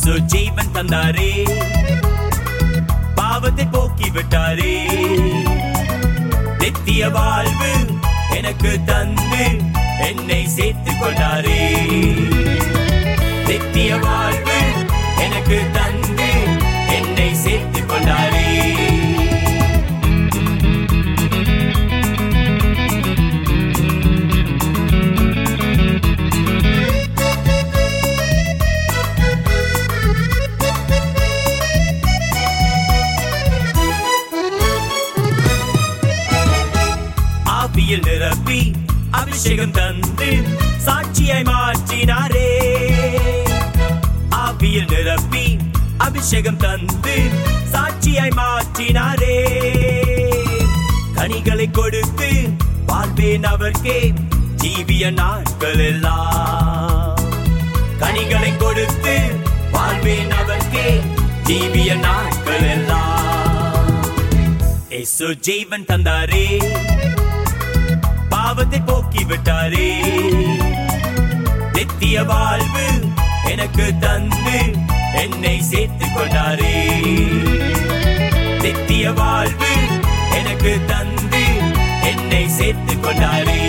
இயேசு ஜீவன் தந்தாரே பாவத்தை போக்கி விட்டாரே நித்திய வாழ்வு எனக்கு தந்து என்னை சேர்த்துக் கொண்டாரே நித்திய வாழ்வு எனக்கு தந்து என்னை சேர்த்துக் கொண்டாரே ஆவியில் நிரப்பி அபிஷேகம் தந்து சாட்சியாய் மாற்றினாரே ஆவியில் நிரப்பி அபிஷேகம் தந்து சாட்சியாய் மாற்றினாரே கனிகளை கொடுத்து வாழ்வேன் அவர்க்கே ஜீவிய நாட்கள் எல்லாம் கனிகளை கொடுத்து வாழ்வேன் அவர்க்கே ஜீவிய நாட்கள் எல்லாம் இயேசு ஜீவன் தந்தாரே பாவத்தை போக்கி விட்டாரே நித்திய வாழ்வு எனக்கு தந்து என்னை சேர்த்துக் கொண்டாரே நித்திய வாழ்வு எனக்கு தந்து என்னை சேர்த்துக் கொண்டாரே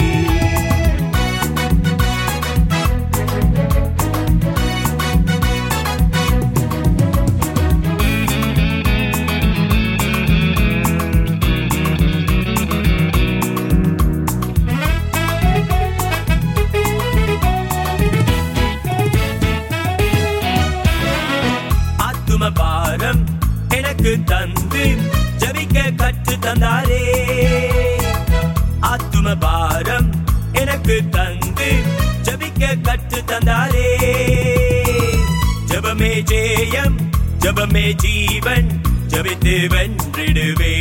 ஆத்தும பாரம் எனக்கு தந்து ஜபிக்க கற்று தந்தாரே ஆத்தும பாரம் எனக்கு தந்து ஜபிக்க கற்று தந்தாரே ஜபமே ஜெயம் ஜபமே ஜீவன் ஜபித்து வென்றிடுவே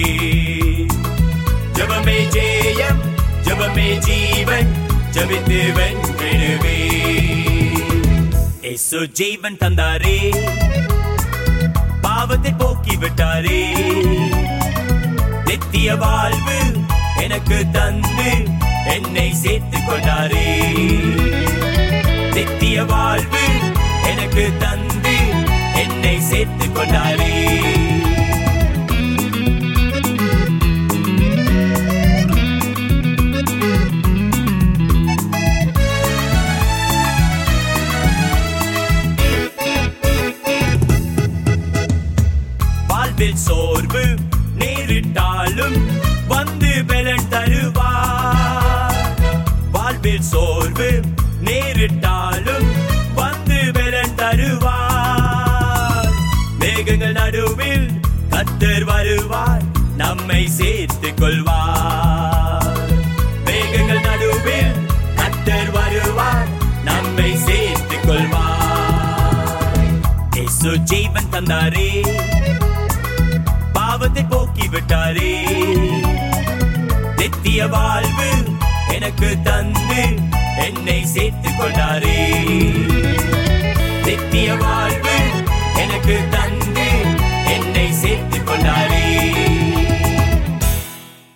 ஜபமே ஜெயம் ஜபமே ஜீவன் ஜபித்து வென்றிடுவே இயேசு ஜீவன் தந்தாரே பாவத்தை போக்கி விட்டாரே நித்திய வாழ்வு எனக்கு தந்து என்னை சேர்த்துக் கொண்டாரே நித்திய வாழ்வு எனக்கு தந்து என்னை சேர்த்துக் கொண்டாரே வாழ்வில் சோர்வு நேரிட்டாலும் வந்து பலன் தருவார் வாழ்வில் சோர்வு நேரிட்டாலும் வந்து பலன் தருவார் மேகங்கள் நடுவில் கத்தர் வருவார் நம்மை சேர்த்துக் கொள்வார் மேகங்கள் நடுவில் கத்தர் வருவார் நம்மை சேர்த்துக் கொள்வார் இயேசு ஜீவன் தந்தாரே பாவத்தை போக்கி விட்டாரே நித்திய வாழ்வு எனக்கு தந்து என்னை சேர்த்துக் கொண்டாரே நித்திய வாழ்வு எனக்கு தந்து என்னை சேர்த்துக் கொண்டாரே